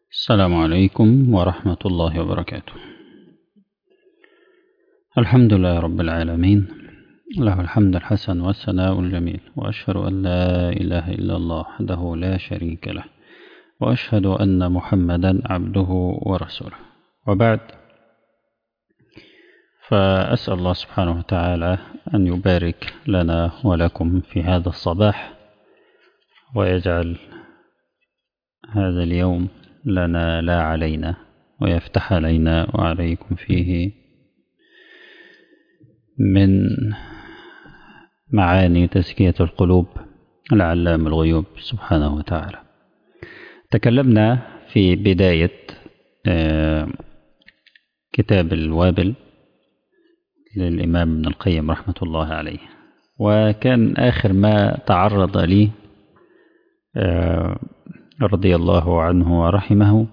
السلام عليكم ورحمة الله وبركاته الحمد لله رب العالمين له الحمد الحسن والثناء الجميل وأشهد أن لا إله إلا الله وحده لا شريك له وأشهد أن محمدا عبده ورسوله وبعد فأسأل الله سبحانه وتعالى أن يبارك لنا ولكم في هذا الصباح ويجعل هذا اليوم لنا لا علينا ويفتح علينا وعليكم فيه من معاني تزكية القلوب العلام الغيوب سبحانه وتعالى تكلمنا في بداية كتاب الوابل للإمام ابن القيم رحمة الله عليه وكان آخر ما تعرض لي رضي الله عنه ورحمه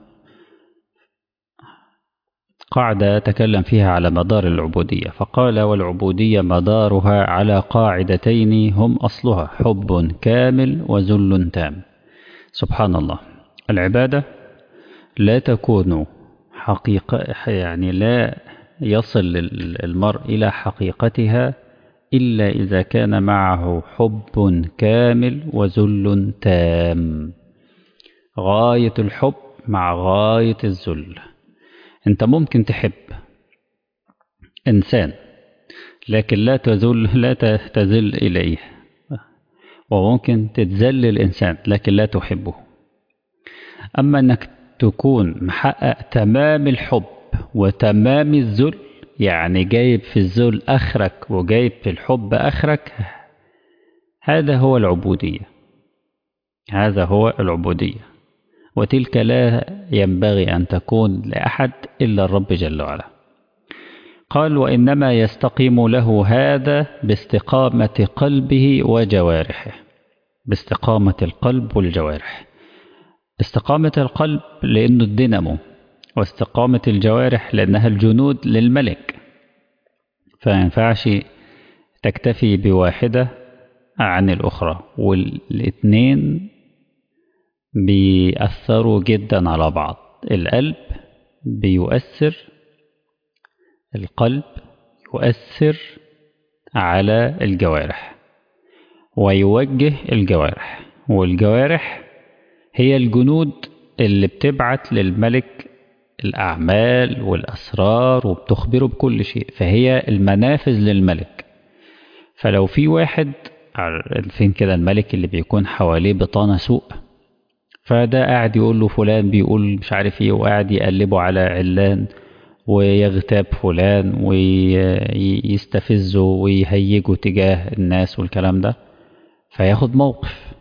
قاعدة تكلم فيها على مدار العبودية فقال والعبودية مدارها على قاعدتين هم أصلها حب كامل وذل تام سبحان الله العبادة لا تكون حقيقة يعني لا يصل المرء إلى حقيقتها إلا إذا كان معه حب كامل وذل تام غاية الحب مع غاية الذل أنت ممكن تحب إنسان لكن لا تذل لا تذل إليه وممكن تتذل الإنسان لكن لا تحبه أما أنك تكون محقق تمام الحب وتمام الذل يعني جايب في الذل أخرك وجايب في الحب أخرك هذا هو العبودية هذا هو العبودية وتلك لا ينبغي أن تكون لأحد إلا الرب جل وعلا قال وإنما يستقيم له هذا باستقامة قلبه وجوارحه باستقامة القلب والجوارح استقامة القلب لأنه الدينامو واستقامة الجوارح لأنها الجنود للملك فينفعش تكتفي بواحدة عن الأخرى والاثنين بيأثروا جدا على بعض القلب بيؤثر القلب يؤثر على الجوارح ويوجه الجوارح والجوارح هي الجنود اللي بتبعت للملك الأعمال والأسرار وبتخبره بكل شيء فهي المنافذ للملك فلو في واحد فين كده الملك اللي بيكون حواليه بطانة سوء فده قاعد يقول له فلان بيقول مش عارف ايه وقاعد يقلبه على علان ويغتاب فلان ويستفزه ويهيجه تجاه الناس والكلام ده فياخد موقف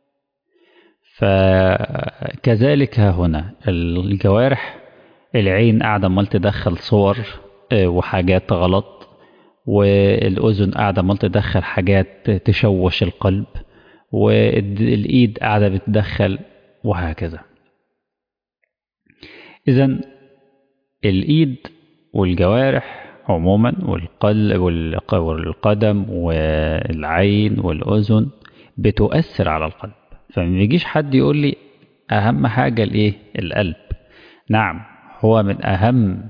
فكذلك هنا الجوارح العين قاعدة عمال تدخل صور وحاجات غلط والأذن قاعدة عمال تدخل حاجات تشوش القلب والإيد قاعدة بتدخل وهكذا إذا الإيد والجوارح عموما والقلب والقدم والعين والأذن بتؤثر على القلب فما يجيش حد يقول لي أهم حاجة الإيه القلب نعم هو من أهم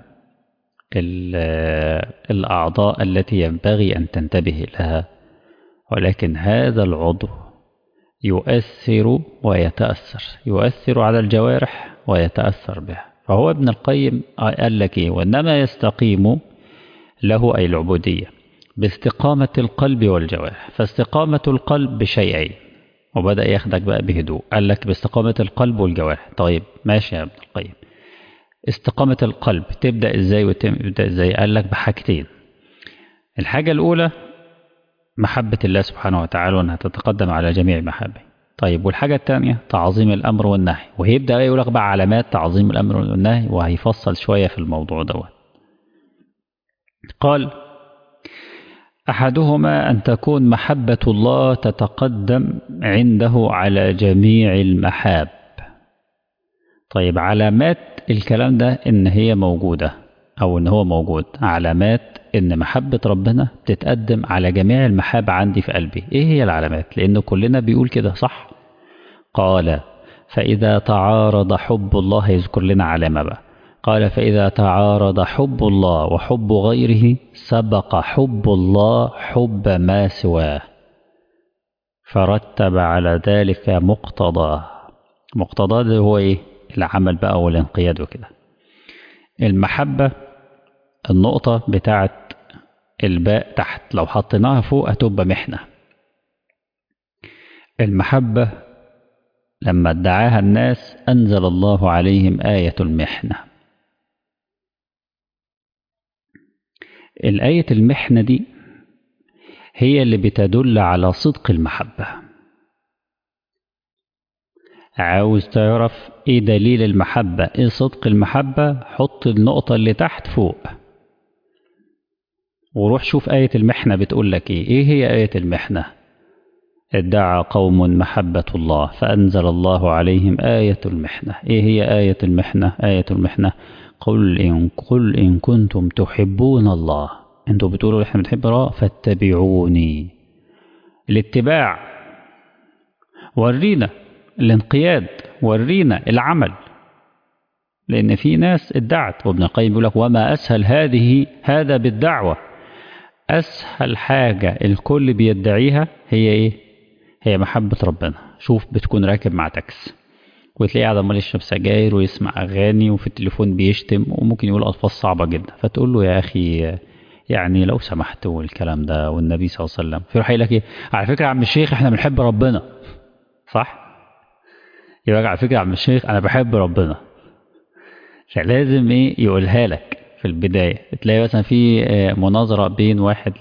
الأعضاء التي ينبغي أن تنتبه لها ولكن هذا العضو يؤثر ويتأثر يؤثر على الجوارح ويتأثر بها فهو ابن القيم قال لك إيه وإنما يستقيم له أي العبودية باستقامة القلب والجوارح فاستقامة القلب بشيئين وبدأ ياخدك بقى بهدوء قال لك باستقامة القلب والجوارح طيب ماشي يا ابن القيم استقامة القلب تبدأ ازاي وتبدأ ازاي قال لك بحاجتين الحاجة الأولى محبة الله سبحانه وتعالى وأنها تتقدم على جميع محبه طيب والحاجة الثانية تعظيم الأمر والنهي وهيبدأ يقول لك بقى علامات تعظيم الأمر والنهي وهيفصل شوية في الموضوع دوت قال أحدهما أن تكون محبة الله تتقدم عنده على جميع المحاب طيب علامات الكلام ده إن هي موجودة أو إن هو موجود علامات إن محبة ربنا تتقدم على جميع المحاب عندي في قلبي إيه هي العلامات لأن كلنا بيقول كده صح قال فإذا تعارض حب الله يذكر لنا علامة بقى قال فإذا تعارض حب الله وحب غيره سبق حب الله حب ما سواه فرتب على ذلك مقتضاه مقتضاه ده هو ايه العمل بقى والانقياد وكده المحبة النقطة بتاعت الباء تحت لو حطيناها فوق هتبقى محنة المحبة لما ادعاها الناس أنزل الله عليهم آية المحنة الآية المحنة دي هي اللي بتدل على صدق المحبة عاوز تعرف ايه دليل المحبة ايه صدق المحبة حط النقطة اللي تحت فوق وروح شوف آية المحنة بتقول لك ايه ايه هي آية المحنة ادعى قوم محبة الله فأنزل الله عليهم آية المحنة ايه هي آية المحنة آية المحنة قل إن قل إن كنتم تحبون الله انتوا بتقولوا احنا بنحب الله فاتبعوني الاتباع ورينا الانقياد ورينا العمل لأن في ناس ادعت وابن القيم بيقول لك وما أسهل هذه هذا بالدعوة أسهل حاجة الكل بيدعيها هي إيه؟ هي محبة ربنا شوف بتكون راكب مع تاكس وتلاقيه قاعد عمال يشرب سجاير ويسمع أغاني وفي التليفون بيشتم وممكن يقول ألفاظ صعبة جدا فتقول له يا أخي يعني لو سمحت والكلام ده والنبي صلى الله عليه وسلم فيروح يقول لك إيه على فكرة يا عم الشيخ إحنا بنحب ربنا صح؟ يبقى على فكرة يا عم الشيخ أنا بحب ربنا فلازم إيه يقولها لك في البداية تلاقي مثلا في مناظرة بين واحد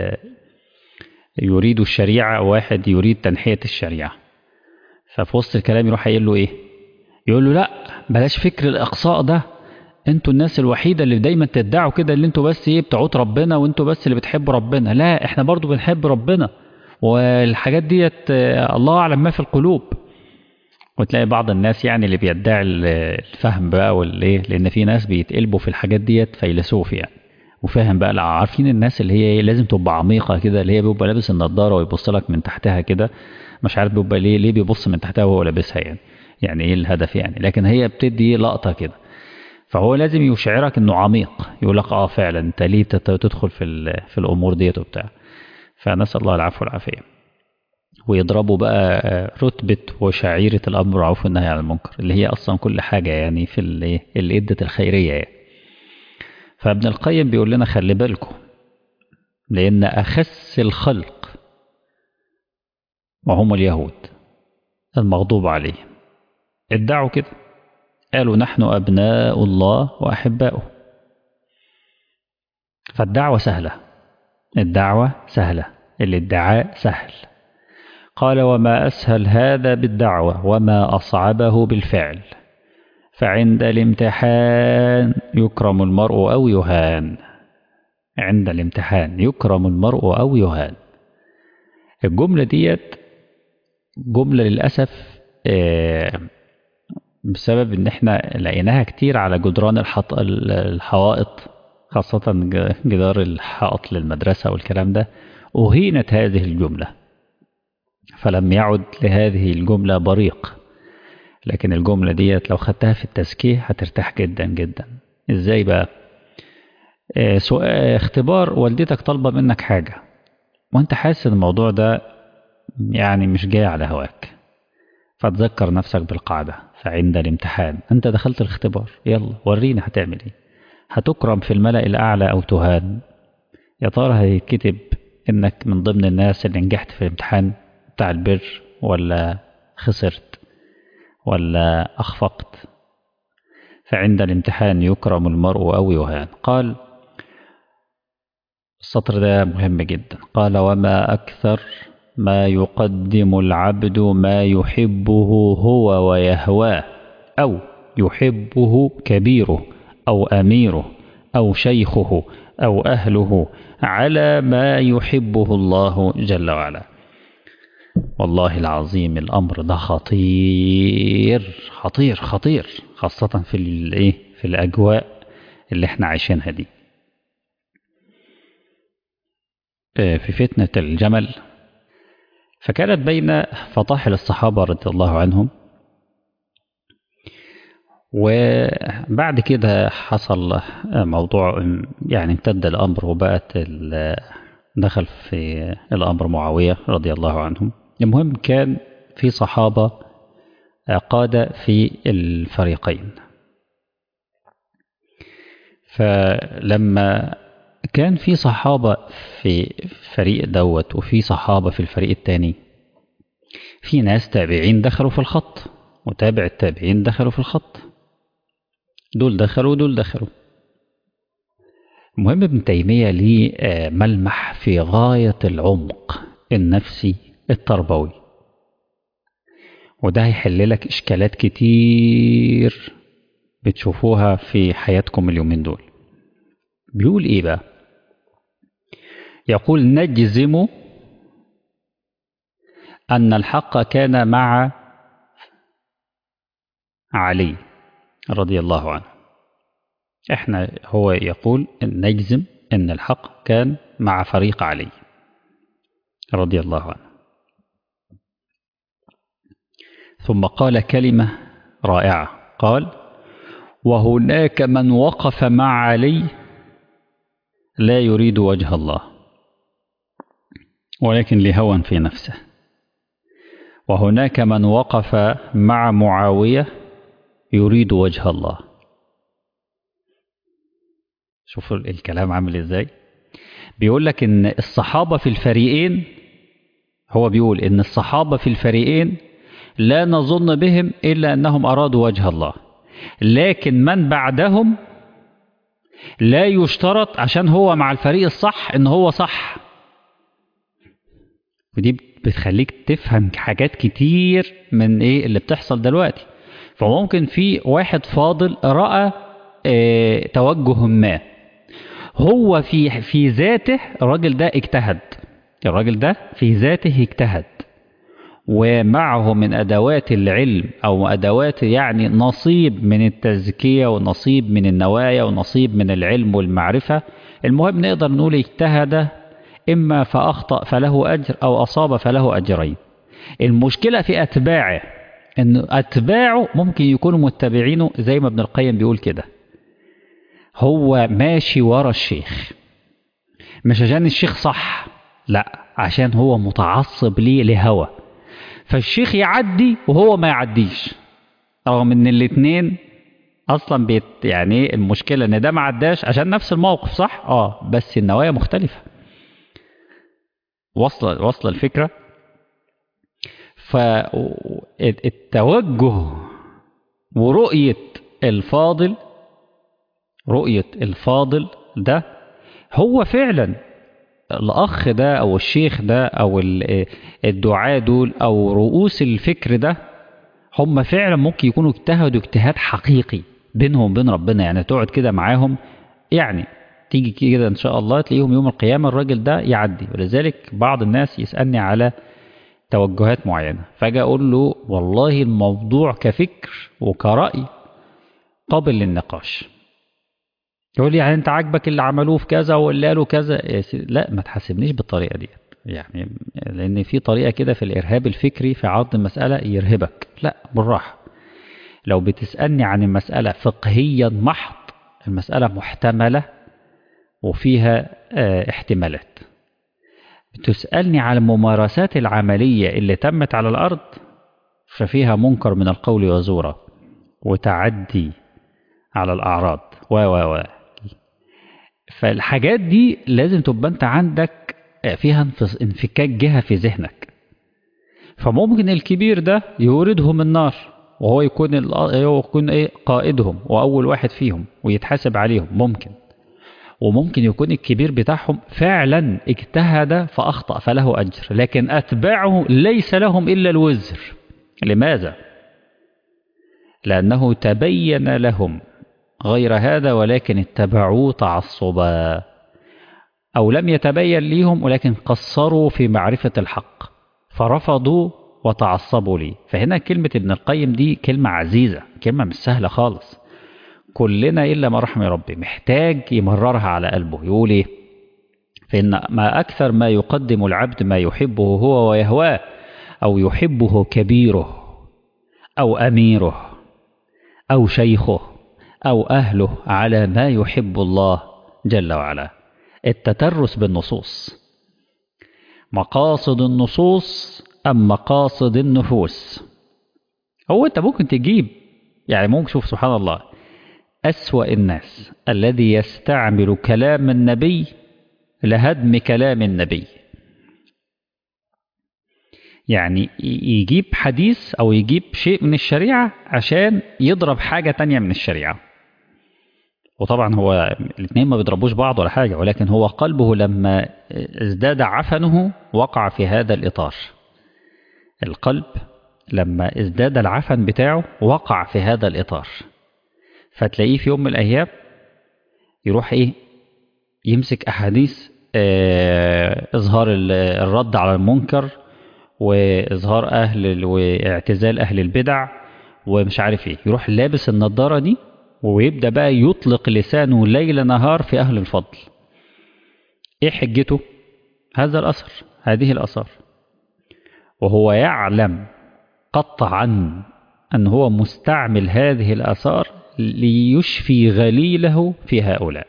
يريد الشريعة وواحد يريد تنحية الشريعة ففي وسط الكلام يروح قايل له إيه يقول له لا بلاش فكر الإقصاء ده انتوا الناس الوحيدة اللي دايما تدعوا كده اللي انتوا بس ايه بتعوت ربنا وانتوا بس اللي بتحبوا ربنا لا احنا برضو بنحب ربنا والحاجات ديت الله أعلم ما في القلوب وتلاقي بعض الناس يعني اللي بيدعي الفهم بقى والايه لان في ناس بيتقلبوا في الحاجات ديت فيلسوف يعني وفاهم بقى لا عارفين الناس اللي هي لازم تبقى عميقه كده اللي هي بيبقى لابس النضاره ويبص لك من تحتها كده مش عارف بيبقى ليه ليه بيبص من تحتها وهو لابسها يعني يعني ايه الهدف يعني لكن هي بتدي لقطه كده فهو لازم يشعرك انه عميق يقول لك اه فعلا انت ليه تدخل في في الامور ديت وبتاع فنسال الله العفو والعافيه ويضربوا بقى رتبة وشعيرة الأمر بالمعروف والنهي عن المنكر اللي هي أصلا كل حاجة يعني في اللي, اللي إدت الخيرية يعني. فابن القيم بيقول لنا خلي بالكم لأن أخس الخلق وهم اليهود المغضوب عليهم ادعوا كده قالوا نحن أبناء الله وأحباؤه فالدعوة سهلة الدعوة سهلة الادعاء سهل قال وما أسهل هذا بالدعوة وما أصعبه بالفعل فعند الامتحان يكرم المرء أو يهان عند الامتحان يكرم المرء أو يهان الجملة ديت جملة للأسف بسبب ان احنا لقيناها كتير على جدران الحط... الحوائط خاصة جدار الحائط للمدرسة والكلام ده أهينت هذه الجملة فلم يعد لهذه الجملة بريق لكن الجملة ديت لو خدتها في التزكية هترتاح جدا جدا ازاي بقى اه سؤال اختبار والدتك طالبة منك حاجة وانت حاسس ان الموضوع ده يعني مش جاي على هواك فتذكر نفسك بالقاعدة فعند الامتحان انت دخلت الاختبار يلا ورينا هتعمل ايه هتكرم في الملأ الأعلى أو تهان يا ترى هيتكتب انك من ضمن الناس اللي نجحت في الامتحان بتاع البر ولا خسرت ولا أخفقت فعند الامتحان يكرم المرء أو يهان قال السطر ده مهم جدا قال وما أكثر ما يقدم العبد ما يحبه هو ويهواه أو يحبه كبيره أو أميره أو شيخه أو أهله على ما يحبه الله جل وعلا والله العظيم الأمر ده خطير خطير خطير خاصة في الايه في الأجواء اللي احنا عايشينها دي في فتنة الجمل فكانت بين فطاحل الصحابة رضي الله عنهم وبعد كده حصل موضوع يعني امتد الأمر وبقت دخل في الأمر معاوية رضي الله عنهم المهم كان في صحابة قادة في الفريقين فلما كان في صحابة في فريق دوت وفي صحابة في الفريق التاني في ناس تابعين دخلوا في الخط وتابع التابعين دخلوا في الخط دول دخلوا ودول دخلوا المهم ابن تيمية ليه ملمح في غاية العمق النفسي التربوي وده هيحل لك إشكالات كتير بتشوفوها في حياتكم اليومين دول بيقول إيه بقى يقول نجزم أن الحق كان مع علي رضي الله عنه احنا هو يقول إن نجزم ان الحق كان مع فريق علي رضي الله عنه ثم قال كلمة رائعة قال وهناك من وقف مع علي لا يريد وجه الله ولكن لهوى في نفسه وهناك من وقف مع معاوية يريد وجه الله شوفوا الكلام عامل ازاي بيقول لك ان الصحابة في الفريقين هو بيقول ان الصحابة في الفريقين لا نظن بهم إلا أنهم أرادوا وجه الله لكن من بعدهم لا يشترط عشان هو مع الفريق الصح ان هو صح ودي بتخليك تفهم حاجات كتير من ايه اللي بتحصل دلوقتي فممكن في واحد فاضل رأى اه توجه ما هو في في ذاته الراجل ده اجتهد الراجل ده في ذاته اجتهد ومعه من أدوات العلم أو أدوات يعني نصيب من التزكية ونصيب من النوايا ونصيب من العلم والمعرفة المهم نقدر نقول اجتهد إما فأخطأ فله أجر أو أصاب فله أجرين المشكلة في أتباعه أن أتباعه ممكن يكونوا متبعينه زي ما ابن القيم بيقول كده هو ماشي ورا الشيخ مش عشان الشيخ صح لا عشان هو متعصب ليه لهوى فالشيخ يعدي وهو ما يعديش رغم ان الاتنين اصلا بيت يعني المشكلة ان ده ما عداش عشان نفس الموقف صح اه بس النوايا مختلفة وصل وصل الفكرة فالتوجه ورؤية الفاضل رؤية الفاضل ده هو فعلا الأخ ده أو الشيخ ده أو الدعاة دول أو رؤوس الفكر ده هم فعلا ممكن يكونوا اجتهدوا اجتهاد حقيقي بينهم وبين ربنا يعني تقعد كده معاهم يعني تيجي كده إن شاء الله تلاقيهم يوم القيامة الراجل ده يعدي ولذلك بعض الناس يسألني على توجهات معينة فاجي أقول له والله الموضوع كفكر وكرأي قابل للنقاش يقول لي يعني انت عاجبك اللي عملوه في كذا واللي قالوا كذا لا ما تحاسبنيش بالطريقه دي يعني لان في طريقه كده في الارهاب الفكري في عرض المساله يرهبك لا بالراحه لو بتسالني عن المساله فقهيا محض المساله محتمله وفيها اه احتمالات بتسالني عن الممارسات العمليه اللي تمت على الارض ففيها منكر من القول وزورا وتعدي على الاعراض و و و فالحاجات دي لازم تبقى انت عندك فيها انفكاك جهة في ذهنك فممكن الكبير ده يوردهم النار وهو يكون هو يكون ايه قائدهم واول واحد فيهم ويتحاسب عليهم ممكن وممكن يكون الكبير بتاعهم فعلا اجتهد فاخطا فله اجر لكن اتباعه ليس لهم الا الوزر لماذا لانه تبين لهم غير هذا ولكن اتبعوه تعصبا أو لم يتبين ليهم ولكن قصروا في معرفة الحق فرفضوا وتعصبوا لي فهنا كلمة ابن القيم دي كلمة عزيزة كلمة مش سهلة خالص كلنا إلا ما رحم ربي محتاج يمررها على قلبه يقول إيه فإن ما أكثر ما يقدم العبد ما يحبه هو ويهواه أو يحبه كبيره أو أميره أو شيخه أو أهله على ما يحب الله جل وعلا التترس بالنصوص مقاصد النصوص أم مقاصد النفوس هو أنت ممكن تجيب يعني ممكن شوف سبحان الله أسوأ الناس الذي يستعمل كلام النبي لهدم كلام النبي يعني يجيب حديث أو يجيب شيء من الشريعة عشان يضرب حاجة تانية من الشريعة وطبعا هو الاثنين ما بيضربوش بعض ولا حاجة ولكن هو قلبه لما ازداد عفنه وقع في هذا الإطار القلب لما ازداد العفن بتاعه وقع في هذا الإطار فتلاقيه في يوم من الأيام يروح إيه يمسك أحاديث اه إظهار الرد على المنكر وإظهار أهل واعتزال أهل البدع ومش عارف إيه يروح لابس النضارة دي ويبدأ بقى يطلق لسانه ليل نهار في أهل الفضل إيه حجته؟ هذا الأثر هذه الأثار وهو يعلم قطعا أن هو مستعمل هذه الآثار ليشفي غليله في هؤلاء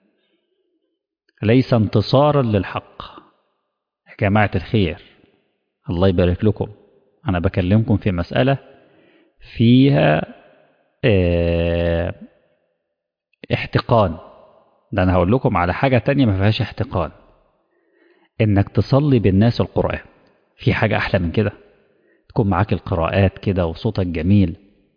ليس انتصارا للحق يا جماعة الخير الله يبارك لكم أنا بكلمكم في مسألة فيها اه احتقان ده أنا هقول لكم على حاجة تانية ما فيهاش احتقان إنك تصلي بالناس القرآن في حاجة أحلى من كده تكون معاك القراءات كده وصوتك جميل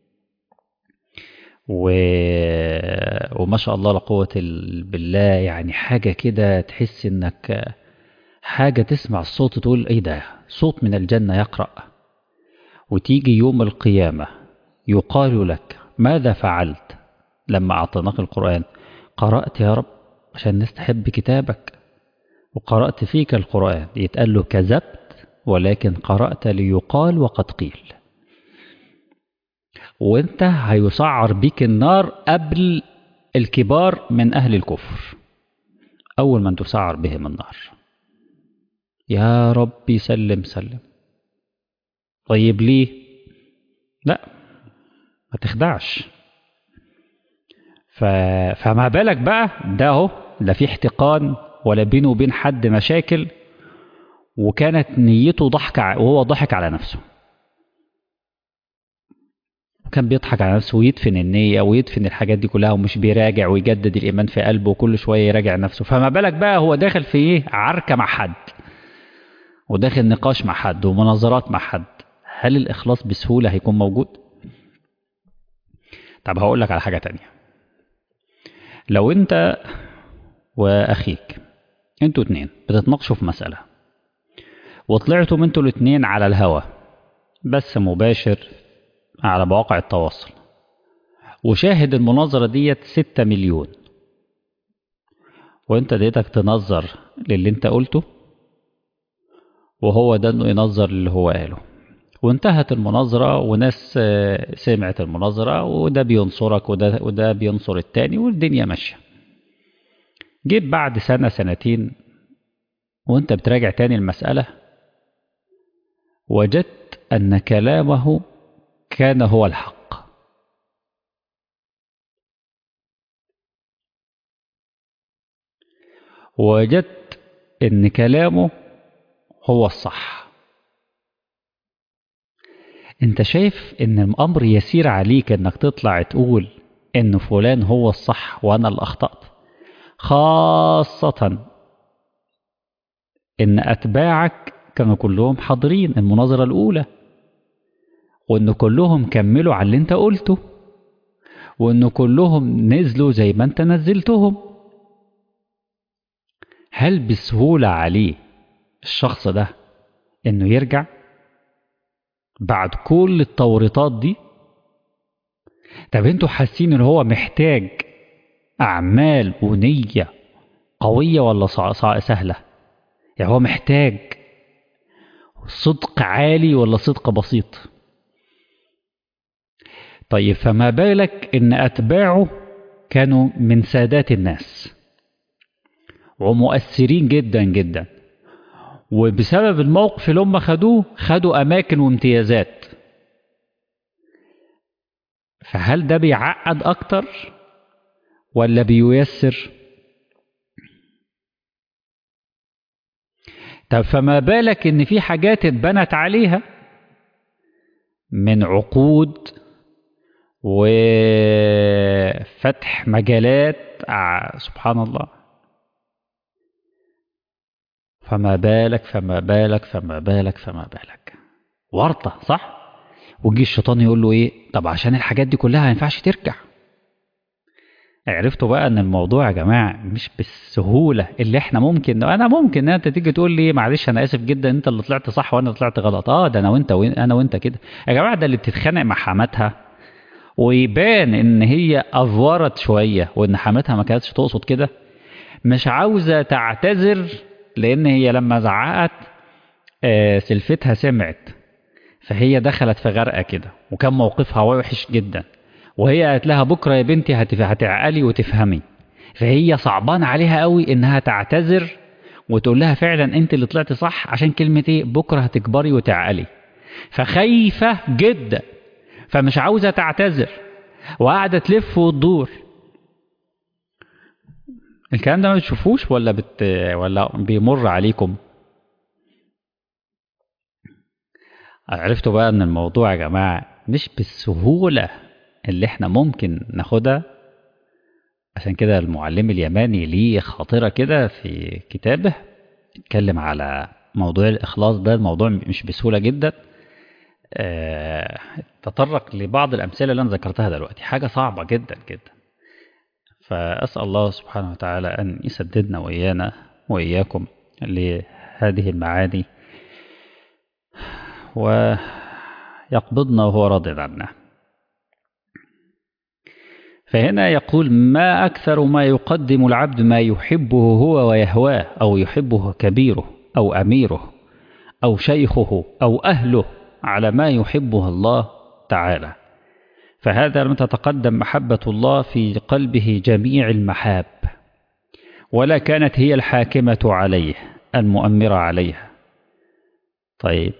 و... وما شاء الله لا قوة بالله يعني حاجة كده تحس إنك حاجة تسمع الصوت تقول إيه ده صوت من الجنة يقرأ وتيجي يوم القيامة يقال لك ماذا فعلت لما أعطيناك القرآن قرأت يا رب عشان نستحب كتابك وقرأت فيك القرآن يتقال له كذبت ولكن قرأت ليقال وقد قيل وانت هيسعر بيك النار قبل الكبار من أهل الكفر أول من تسعر بهم النار يا ربي سلم سلم طيب ليه لا ما تخدعش ف... فما بالك بقى ده اهو لا في احتقان ولا بينه وبين حد مشاكل وكانت نيته ضحك وهو ضحك على نفسه كان بيضحك على نفسه ويدفن النية ويدفن الحاجات دي كلها ومش بيراجع ويجدد الإيمان في قلبه وكل شوية يراجع نفسه فما بالك بقى هو داخل في إيه عركة مع حد وداخل نقاش مع حد ومناظرات مع حد هل الإخلاص بسهولة هيكون موجود؟ طب هقول لك على حاجة تانية لو أنت وأخيك أنتوا اتنين بتتناقشوا في مسألة وطلعتم أنتوا الاتنين على الهوا بس مباشر على مواقع التواصل وشاهد المناظرة ديت ستة مليون وانت ديتك تنظر للي انت قلته وهو ده انه ينظر للي هو قاله وانتهت المناظرة وناس سمعت المناظرة وده بينصرك وده, وده بينصر التاني والدنيا ماشية جيت بعد سنة سنتين وانت بتراجع تاني المسألة وجدت أن كلامه كان هو الحق وجدت ان كلامه هو الصح انت شايف ان الامر يسير عليك انك تطلع تقول ان فلان هو الصح وانا اللي اخطأت خاصة ان اتباعك كانوا كلهم حاضرين المناظرة الاولى وان كلهم كملوا على اللي انت قلته وان كلهم نزلوا زي ما انت نزلتهم هل بسهولة عليه الشخص ده انه يرجع بعد كل التوريطات دي طب انتوا حاسين ان هو محتاج اعمال ونية قوية ولا سهلة يعني هو محتاج صدق عالي ولا صدق بسيط طيب فما بالك ان اتباعه كانوا من سادات الناس ومؤثرين جدا جدا وبسبب الموقف اللي هم خدوه خدوا اماكن وامتيازات فهل ده بيعقد أكتر ولا بييسر طب فما بالك إن في حاجات اتبنت عليها من عقود وفتح مجالات سبحان الله فما بالك فما بالك فما بالك فما بالك ورطة صح ويجي الشيطان يقول له ايه طب عشان الحاجات دي كلها ما ينفعش ترجع عرفتوا بقى ان الموضوع يا جماعه مش بالسهوله اللي احنا ممكن انا ممكن ان انت تيجي تقول لي معلش انا اسف جدا انت اللي طلعت صح وانا طلعت غلط اه ده انا وانت وين انا وانت كده يا جماعه ده اللي بتتخانق مع حماتها ويبان ان هي افورت شويه وان حماتها ما كانتش تقصد كده مش عاوزه تعتذر لان هي لما زعقت آه سلفتها سمعت فهي دخلت في غرقه كده وكان موقفها وحش جدا وهي قالت لها بكره يا بنتي هتعقلي وتفهمي فهي صعبان عليها قوي انها تعتذر وتقول لها فعلا انت اللي طلعتي صح عشان كلمه ايه بكره هتكبري وتعقلي فخايفه جدا فمش عاوزه تعتذر وقاعده تلف وتدور الكلام ده ما بتشوفوش ولا بت ولا بيمر عليكم عرفتوا بقى ان الموضوع يا جماعه مش بالسهوله اللي احنا ممكن ناخدها عشان كده المعلم اليماني ليه خاطرة كده في كتابه اتكلم على موضوع الإخلاص ده الموضوع مش بسهولة جدا اه تطرق لبعض الأمثلة اللي أنا ذكرتها دلوقتي حاجة صعبة جدا جدا فأسأل الله سبحانه وتعالى أن يسددنا وإيانا وإياكم لهذه المعاني ويقبضنا وهو راض عنا فهنا يقول ما أكثر ما يقدم العبد ما يحبه هو ويهواه أو يحبه كبيره أو أميره أو شيخه أو أهله على ما يحبه الله تعالى فهذا لم تتقدم محبة الله في قلبه جميع المحاب ولا كانت هي الحاكمة عليه المؤمرة عليها طيب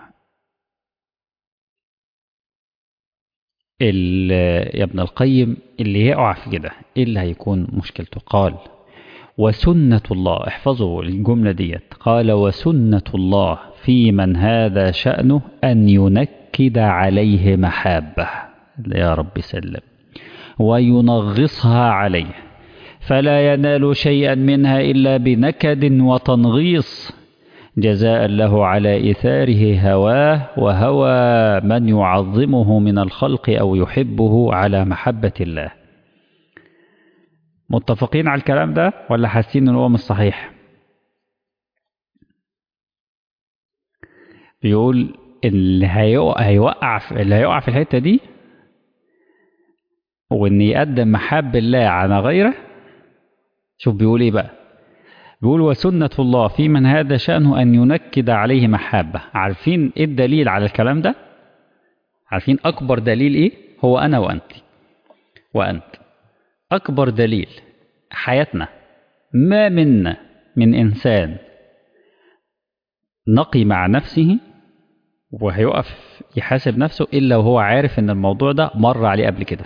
يا ابن القيم اللي يقع في كده ايه اللي هيكون مشكلته قال وسنة الله احفظوا الجملة ديت قال وسنة الله في من هذا شأنه أن ينكد عليه محابة يا رب سلم وينغصها عليه فلا ينال شيئا منها إلا بنكد وتنغيص جزاء له على إثاره هواه وهوى من يعظمه من الخلق أو يحبه على محبة الله متفقين على الكلام ده ولا حاسين ان هو مش صحيح بيقول اللي هيوقع في اللي هيوقع في الحته دي وان يقدم محب الله على غيره شوف بيقول ايه بقى بيقول وسنة الله في من هذا شأنه أن ينكد عليه محبة عارفين إيه الدليل على الكلام ده عارفين أكبر دليل إيه هو أنا وأنت وأنت أكبر دليل حياتنا ما منا من إنسان نقي مع نفسه وهيقف يحاسب نفسه إلا وهو عارف إن الموضوع ده مر عليه قبل كده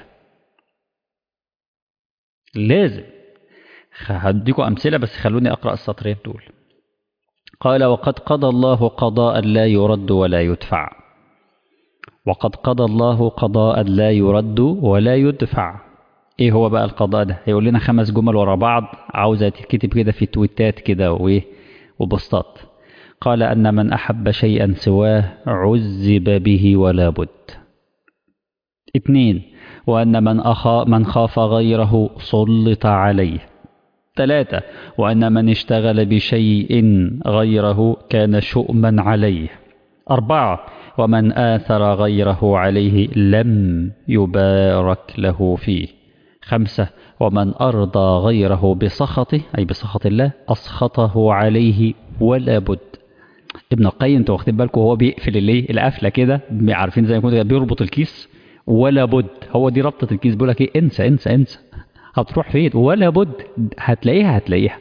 لازم هديكم أمثلة بس خلوني أقرأ السطرين دول قال وقد قضى الله قضاء لا يرد ولا يدفع وقد قضى الله قضاء لا يرد ولا يدفع ايه هو بقى القضاء ده هيقول لنا خمس جمل ورا بعض عاوزة تتكتب كده في تويتات كده وايه وبوستات قال أن من أحب شيئا سواه عذب به ولا بد اثنين وأن من, أخا من خاف غيره سلط عليه ثلاثة وأن من اشتغل بشيء غيره كان شؤما عليه أربعة ومن آثر غيره عليه لم يبارك له فيه خمسة ومن أرضى غيره بسخطه أي بسخط الله أسخطه عليه ولا بد ابن القيم انتوا واخدين بالكم هو بيقفل الايه القفله كده عارفين زي ما كنت بيربط الكيس ولا بد هو دي ربطه الكيس بيقول لك ايه انسى انسى انسى هتروح فين ولا بد هتلاقيها هتلاقيها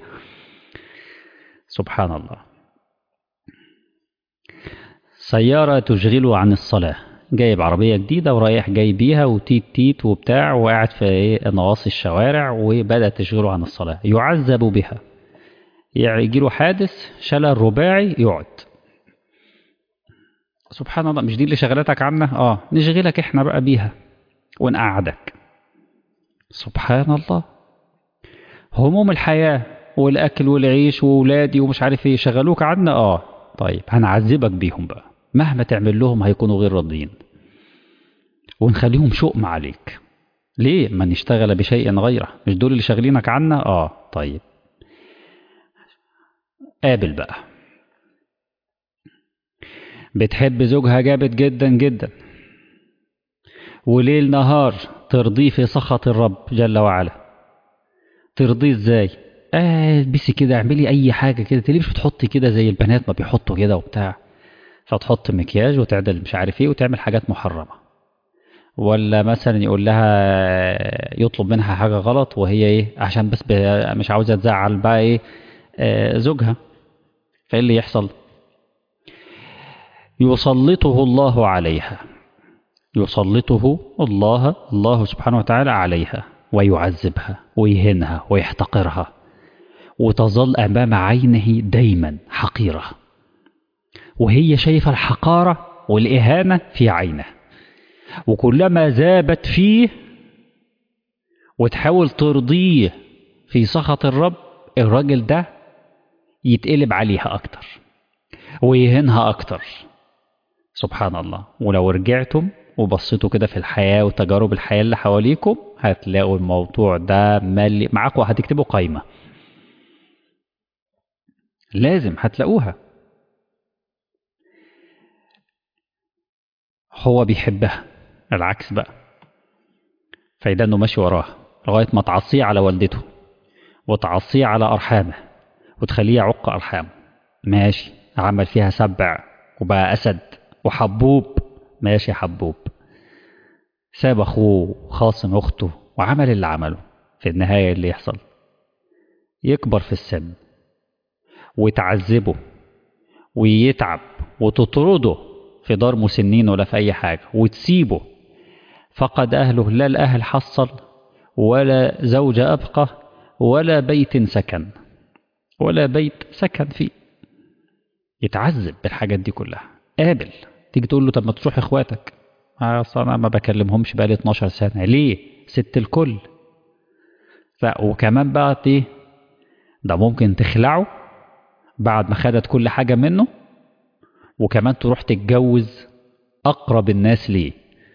سبحان الله سيارة تشغله عن الصلاة جايب عربية جديدة ورايح جاي بيها وتيت تيت وبتاع وقاعد في إيه نواصي الشوارع وبدأت تشغله عن الصلاة يعذب بها يعني يجيله حادث شلل رباعي يقعد سبحان الله مش دي اللي شغلتك عنا اه نشغلك احنا بقى بيها ونقعدك سبحان الله هموم الحياة والأكل والعيش وولادي ومش عارف ايه شغلوك عنا اه طيب هنعذبك بيهم بقى مهما تعمل لهم هيكونوا غير راضيين ونخليهم شؤم عليك ليه ما نشتغل بشيء غيره مش دول اللي شاغلينك عنا اه طيب قابل بقى بتحب زوجها جامد جدا جدا وليل نهار ترضيه في سخط الرب جل وعلا ترضيه ازاي اه البسي كده اعملي اي حاجه كده ليه مش بتحطي كده زي البنات ما بيحطوا كده وبتاع فتحط مكياج وتعدل مش عارف ايه وتعمل حاجات محرمه ولا مثلا يقول لها يطلب منها حاجه غلط وهي ايه عشان بس مش عاوزه تزعل بقى ايه آه زوجها فايه اللي يحصل يسلطه الله عليها يسلطه الله الله سبحانه وتعالى عليها ويعذبها ويهنها ويحتقرها وتظل أمام عينه دايما حقيرة وهي شايفة الحقارة والإهانة في عينه وكلما ذابت فيه وتحاول ترضيه في سخط الرب الراجل ده يتقلب عليها أكتر ويهنها أكتر سبحان الله ولو رجعتم وبصيتوا كده في الحياة وتجارب الحياة اللي حواليكم هتلاقوا الموضوع ده مالي معاكم هتكتبوا قايمة لازم هتلاقوها هو بيحبها العكس بقى فإذا انه ماشي وراها لغاية ما تعصيه على والدته وتعصيه على أرحامه وتخليه يعق أرحامه ماشي عمل فيها سبع وبقى أسد وحبوب ماشي حبوب ساب أخوه خاصم أخته وعمل اللي عمله في النهاية اللي يحصل يكبر في السن وتعذبه ويتعب وتطرده في دار مسنين ولا في أي حاجة وتسيبه فقد أهله لا الأهل حصل ولا زوج أبقى ولا بيت سكن ولا بيت سكن فيه يتعذب بالحاجات دي كلها قابل تيجي تقول له طب ما تروح اخواتك اصل انا ما بكلمهمش بقالي 12 سنه ليه ست الكل ف وكمان بقى ايه ده ممكن تخلعه بعد ما خدت كل حاجه منه وكمان تروح تتجوز اقرب الناس ليه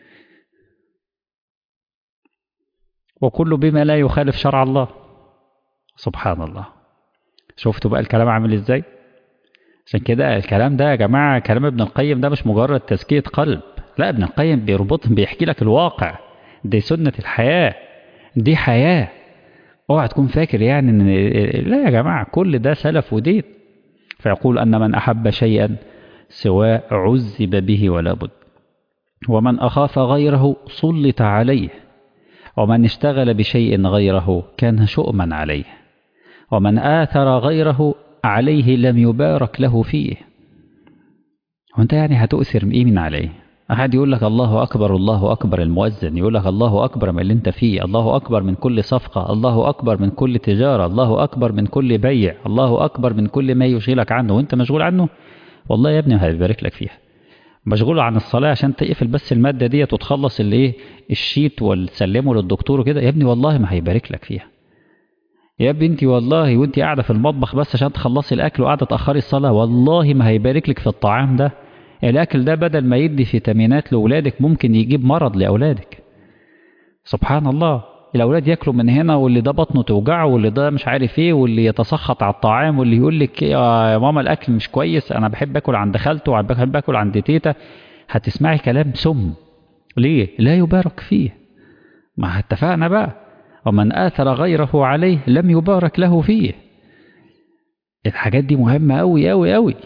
وكله بما لا يخالف شرع الله سبحان الله شفتوا بقى الكلام عامل ازاي عشان كده الكلام ده يا جماعة كلام ابن القيم ده مش مجرد تزكية قلب لا ابن القيم بيربط بيحكي لك الواقع دي سنة الحياة دي حياة اوعى تكون فاكر يعني ان لا يا جماعة كل ده سلف ودين فيقول ان من احب شيئا سواء عذب به ولا بد ومن اخاف غيره سلط عليه ومن اشتغل بشيء غيره كان شؤما عليه ومن آثر غيره عليه لم يبارك له فيه وانت يعني هتؤثر ايه من عليه أحد يقول لك الله أكبر الله أكبر المؤذن يقول لك الله أكبر من اللي أنت فيه الله أكبر من كل صفقة الله أكبر من كل تجارة الله أكبر من كل بيع الله أكبر من كل ما يشغلك عنه وأنت مشغول عنه والله يا ابني هيبارك لك فيها مشغول عن الصلاة عشان تقفل بس المادة ديت وتخلص اللي ايه الشيت وتسلمه للدكتور وكده يا ابني والله ما هيبارك لك فيها يا بنتي والله وانت قاعدة في المطبخ بس عشان تخلصي الأكل وقاعدة تأخري الصلاة والله ما هيبارك لك في الطعام ده الأكل ده بدل ما يدي فيتامينات لأولادك ممكن يجيب مرض لأولادك سبحان الله الأولاد ياكلوا من هنا واللي ده بطنه توجعه واللي ده مش عارف ايه واللي يتسخط على الطعام واللي يقول لك يا ماما الأكل مش كويس أنا بحب آكل عند خالته وبحب آكل عند تيتا هتسمعي كلام سم ليه؟ لا يبارك فيه ما اتفقنا بقى ومن آثر غيره عليه لم يبارك له فيه الحاجات دي مهمة أوي أوي أوي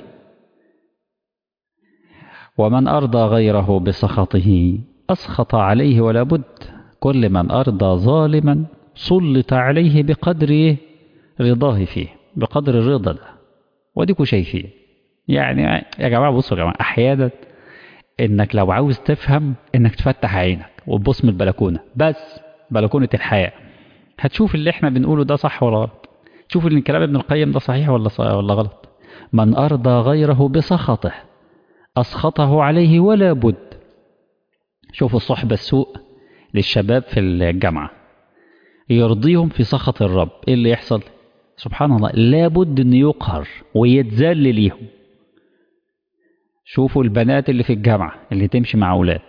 ومن أرضى غيره بسخطه أسخط عليه ولا بد كل من أرضى ظالما سلط عليه بقدر رضاه فيه بقدر الرضا ده وديكوا شايفين يعني يا جماعة بصوا يا جماعة أحيانا انك لو عاوز تفهم انك تفتح عينك وتبص من البلكونه بس بلكونه الحياه هتشوف اللي احنا بنقوله ده صح ولا غلط تشوف ان كلام ابن القيم ده صحيح ولا صح ولا غلط من ارضى غيره بسخطه اسخطه عليه ولا بد شوفوا الصحبه السوء للشباب في الجامعه يرضيهم في سخط الرب ايه اللي يحصل سبحان الله لابد ان يقهر ويتذل ليهم شوفوا البنات اللي في الجامعة اللي تمشي مع أولاد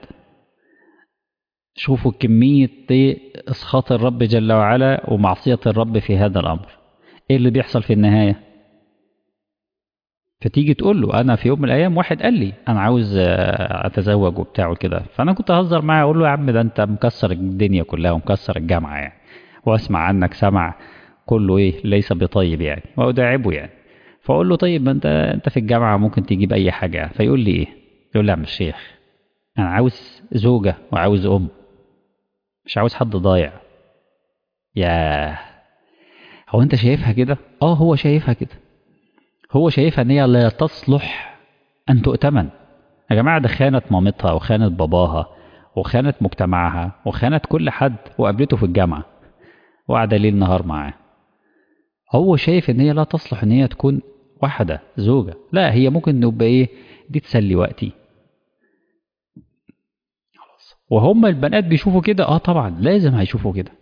شوفوا كمية إسخاط الرب جل وعلا ومعصية الرب في هذا الأمر إيه اللي بيحصل في النهاية فتيجي تقول له أنا في يوم من الأيام واحد قال لي أنا عاوز أتزوج وبتاع وكده فأنا كنت أهزر معاه أقول له يا عم ده أنت مكسر الدنيا كلها ومكسر الجامعة يعني وأسمع عنك سمع كله إيه ليس بطيب يعني وأداعبه يعني فاقول له طيب ما انت انت في الجامعه ممكن تجيب اي حاجه فيقول لي ايه يقول لي يا عم الشيخ انا عاوز زوجه وعاوز ام مش عاوز حد ضايع يا هو انت شايفها كده اه هو شايفها كده هو شايفها ان هي لا تصلح ان تؤتمن يا جماعه ده خانت مامتها وخانت باباها وخانت مجتمعها وخانت كل حد وقابلته في الجامعه وقعد ليل نهار معاه هو شايف ان هي لا تصلح ان هي تكون واحده زوجه لا هي ممكن نبقى ايه دي تسلي وقتي خلاص وهم البنات بيشوفوا كده اه طبعا لازم هيشوفوا كده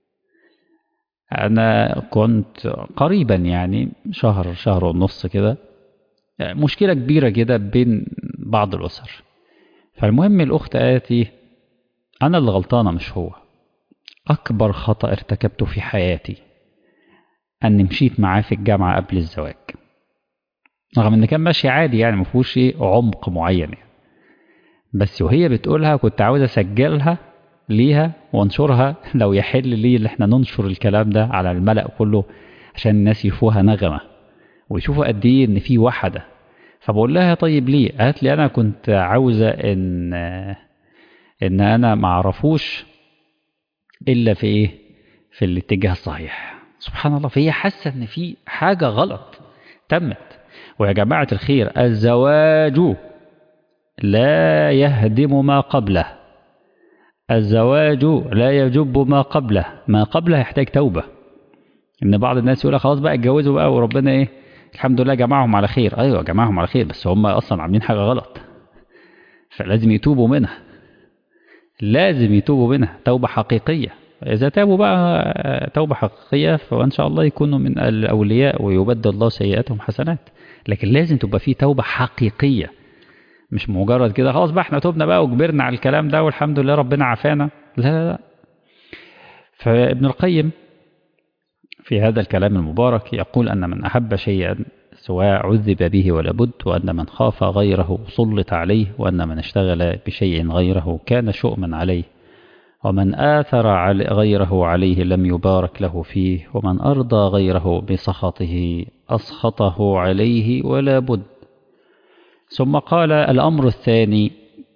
انا كنت قريبا يعني شهر شهر ونص كده مشكله كبيره كده بين بعض الاسر فالمهم الاخت قالت ايه انا اللي غلطانه مش هو اكبر خطا ارتكبته في حياتي أني مشيت معاه في الجامعة قبل الزواج رغم إن كان ماشي عادي يعني مفهوش إيه عمق معين يعني. بس وهي بتقولها كنت عاوز أسجلها ليها وانشرها لو يحل لي اللي احنا ننشر الكلام ده على الملأ كله عشان الناس يشوفوها نغمة ويشوفوا قد ايه ان في وحدة فبقول لها طيب ليه قالت لي انا كنت عاوزة ان ان انا معرفوش الا في ايه في الاتجاه الصحيح سبحان الله فهي حاسة ان في حاجة غلط تمت ويا جماعة الخير الزواج لا يهدم ما قبله الزواج لا يجب ما قبله ما قبله يحتاج توبة ان بعض الناس يقول خلاص بقى اتجوزوا بقى وربنا ايه الحمد لله جمعهم على خير ايوه جمعهم على خير بس هم اصلا عاملين حاجة غلط فلازم يتوبوا منها لازم يتوبوا منها توبة حقيقية إذا تابوا بقى توبة حقيقية فإن شاء الله يكونوا من الأولياء ويبدل الله سيئاتهم حسنات لكن لازم تبقى في توبة حقيقية مش مجرد كده خلاص بقى احنا توبنا بقى وكبرنا على الكلام ده والحمد لله ربنا عافانا لا لا لا فابن القيم في هذا الكلام المبارك يقول أن من أحب شيئا سواء عذب به ولا بد وأن من خاف غيره سلط عليه وأن من اشتغل بشيء غيره كان شؤما عليه ومن آثر على غيره عليه لم يبارك له فيه ومن أرضى غيره بسخطه أسخطه عليه ولا بد ثم قال الأمر الثاني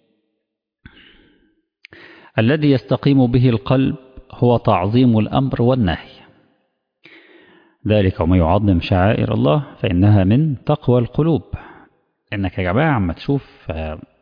الذي يستقيم به القلب هو تعظيم الأمر والنهي ذلك وما يعظم شعائر الله فإنها من تقوى القلوب إنك يا جماعة عم تشوف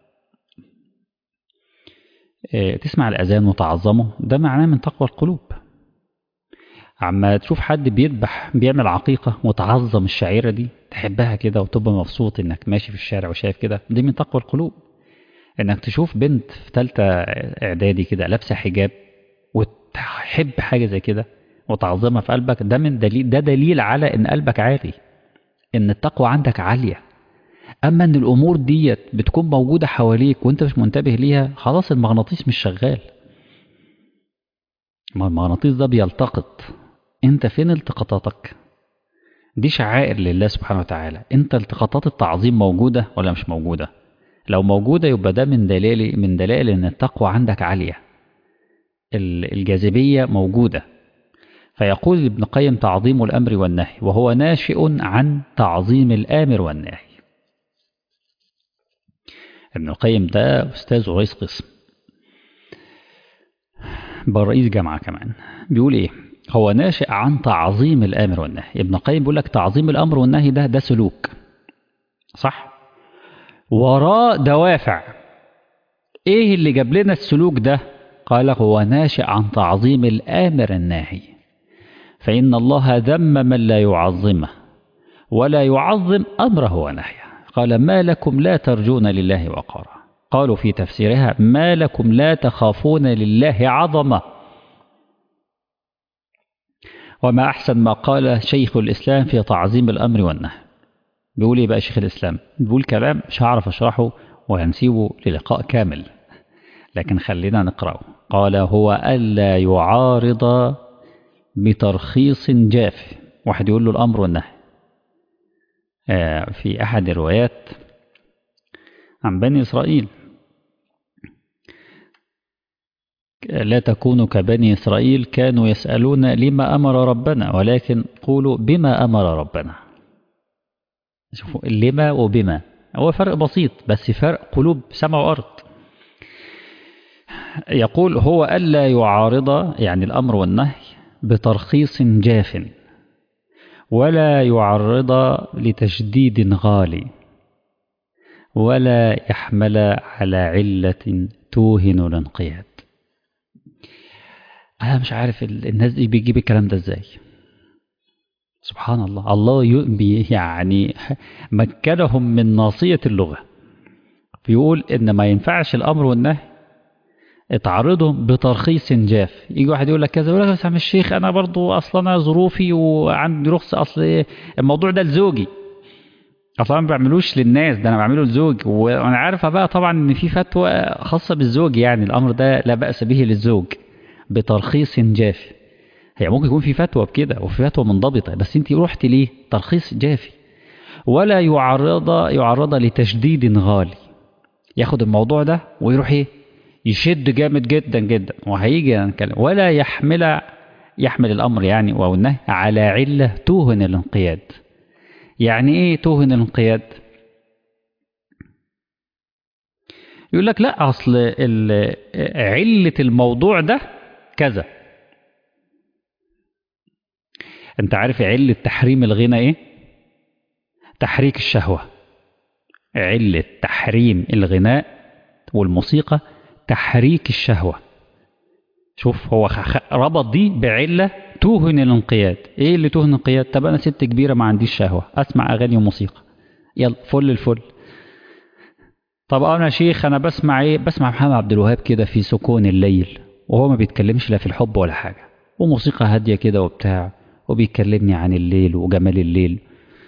تسمع الأذان وتعظمه ده معناه من تقوى القلوب عما تشوف حد بيذبح بيعمل عقيقة وتعظم الشعيرة دي تحبها كده وتبقى مبسوط انك ماشي في الشارع وشايف كده دي من تقوى القلوب انك تشوف بنت في ثالثة اعدادي كده لابسة حجاب وتحب حاجة زي كده وتعظمها في قلبك ده من دليل ده دليل على ان قلبك عالي ان التقوى عندك عالية اما ان الامور ديت بتكون موجودة حواليك وانت مش منتبه ليها خلاص المغناطيس مش شغال ما المغناطيس ده بيلتقط انت فين التقاطاتك دي شعائر لله سبحانه وتعالى انت التقاطات التعظيم موجودة ولا مش موجودة لو موجودة يبقى ده من دلائل من دلائل ان التقوى عندك عالية الجاذبية موجودة فيقول ابن قيم تعظيم الأمر والنهي وهو ناشئ عن تعظيم الآمر والنهي ابن القيم ده أستاذ رئيس قسم بل رئيس جامعة كمان بيقول إيه هو ناشئ عن تعظيم الآمر والنهي ابن القيم بيقول لك تعظيم الأمر والنهي ده ده سلوك صح وراء دوافع ايه اللي جاب لنا السلوك ده قال هو ناشئ عن تعظيم الآمر الناهي فإن الله ذم من لا يعظمه ولا يعظم أمره ونهيه قال ما لكم لا ترجون لله وقارا قالوا في تفسيرها ما لكم لا تخافون لله عظمه وما أحسن ما قال شيخ الإسلام في تعظيم الأمر والنهي بيقول إيه بقى شيخ الإسلام بيقول كلام مش هعرف أشرحه وهنسيبه للقاء كامل لكن خلينا نقرأه قال هو ألا يعارض بترخيص جاف واحد يقول له الأمر والنهي في أحد الروايات عن بني إسرائيل لا تكونوا كبني إسرائيل كانوا يسألون لما أمر ربنا ولكن قولوا بما أمر ربنا شوفوا لما وبما هو فرق بسيط بس فرق قلوب سماء وأرض يقول هو ألا يعارض يعني الأمر والنهي بترخيص جاف ولا يعرض لتشديد غالي ولا يحمل على علة توهن الانقياد أنا مش عارف الناس دي بيجيب الكلام ده إزاي سبحان الله الله يعني مكنهم من ناصية اللغة بيقول إن ما ينفعش الأمر والنهي اتعرضهم بترخيص جاف يجي واحد يقول لك كذا يقول لك بس يا عم الشيخ انا برضو اصلا انا ظروفي وعندي رخصه اصل الموضوع ده لزوجي اصلا ما بعملوش للناس ده انا بعمله لزوجي وانا عارفه بقى طبعا ان في فتوى خاصه بالزوج يعني الامر ده لا باس به للزوج بترخيص جاف هي ممكن يكون في فتوى بكده وفي فتوى منضبطه بس انت رحت ليه ترخيص جافي ولا يعرض يعرض لتشديد غالي ياخد الموضوع ده ويروح ايه يشد جامد جدا جدا وهيجي نتكلم ولا يحمل يحمل الامر يعني او النهي على عله توهن الانقياد يعني ايه توهن الانقياد يقول لك لا اصل عله الموضوع ده كذا انت عارف عله تحريم الغنى ايه تحريك الشهوه عله تحريم الغناء والموسيقى تحريك الشهوة شوف هو ربط دي بعلة توهن الانقياد ايه اللي توهن الانقياد طب انا ست كبيرة ما عنديش شهوة اسمع اغاني وموسيقى يلا فل الفل طب انا شيخ انا بسمع ايه بسمع محمد عبد الوهاب كده في سكون الليل وهو ما بيتكلمش لا في الحب ولا حاجة وموسيقى هادية كده وبتاع وبيكلمني عن الليل وجمال الليل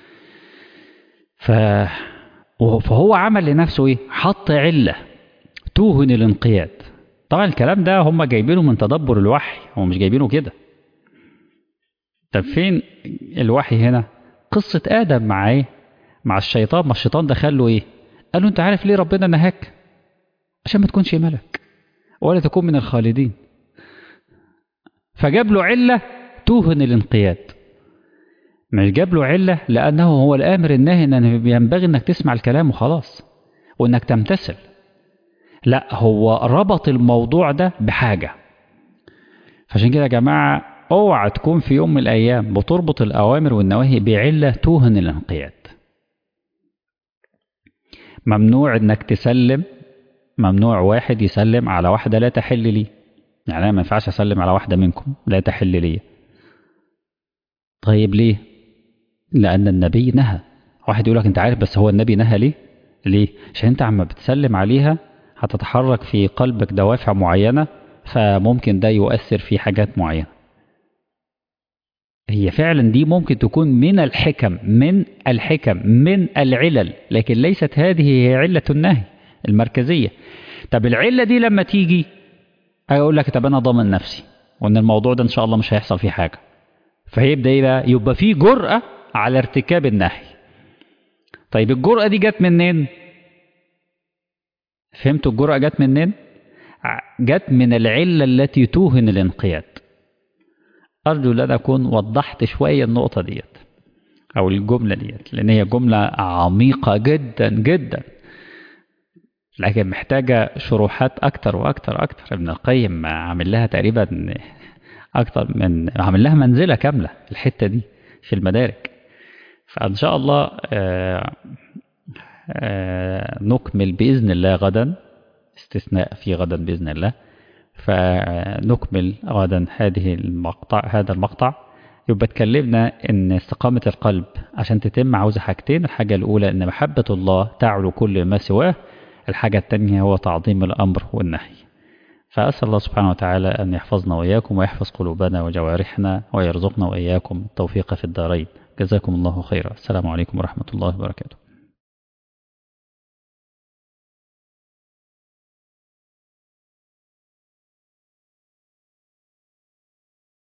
ف فهو عمل لنفسه ايه حط علة توهن الانقياد طبعا الكلام ده هم جايبينه من تدبر الوحي هم مش جايبينه كده طب فين الوحي هنا قصة آدم مع ايه مع الشيطان ما الشيطان دخل له ايه قال له انت عارف ليه ربنا نهاك عشان ما تكونش ملك ولا تكون من الخالدين فجاب له علة توهن الانقياد مش جاب له علة لأنه هو الآمر الناهي أن ينبغي أنك تسمع الكلام وخلاص وأنك تمتثل لا هو ربط الموضوع ده بحاجة فعشان كده يا جماعة اوعى تكون في يوم من الأيام بتربط الأوامر والنواهي بعلة توهن الانقياد ممنوع انك تسلم ممنوع واحد يسلم على واحدة لا تحل لي يعني انا ما ينفعش اسلم على واحدة منكم لا تحل لي طيب ليه لأن النبي نهى واحد يقول لك انت عارف بس هو النبي نهى ليه ليه عشان انت عم بتسلم عليها هتتحرك في قلبك دوافع معينة فممكن ده يؤثر في حاجات معينة هي فعلا دي ممكن تكون من الحكم من الحكم من العلل لكن ليست هذه هي علة النهي المركزية طب العلة دي لما تيجي أقول لك طب أنا ضامن نفسي وأن الموضوع ده إن شاء الله مش هيحصل فيه حاجة فيبدأ إيه بقى يبقى فيه جرأة على ارتكاب النهي طيب الجرأة دي جت منين فهمتوا الجرأة جت منين جت من العلة التي توهن الانقياد أرجو أن أكون وضحت شوية النقطة ديت أو الجملة ديت لأن هي جملة عميقة جدا جدا لكن محتاجة شروحات أكتر وأكتر أكتر ابن القيم عامل لها تقريبا أكتر من عامل لها منزلة كاملة الحتة دي في المدارك فإن شاء الله آآ آآ نكمل بإذن الله غدا استثناء في غدا بإذن الله فنكمل غدا هذه المقطع هذا المقطع يبقى اتكلمنا ان استقامة القلب عشان تتم عاوزة حاجتين الحاجة الأولى ان محبة الله تعلو كل ما سواه الحاجة الثانية هو تعظيم الأمر والنهي فأسأل الله سبحانه وتعالى أن يحفظنا وإياكم ويحفظ قلوبنا وجوارحنا ويرزقنا وإياكم التوفيق في الدارين جزاكم الله خيرا السلام عليكم ورحمة الله وبركاته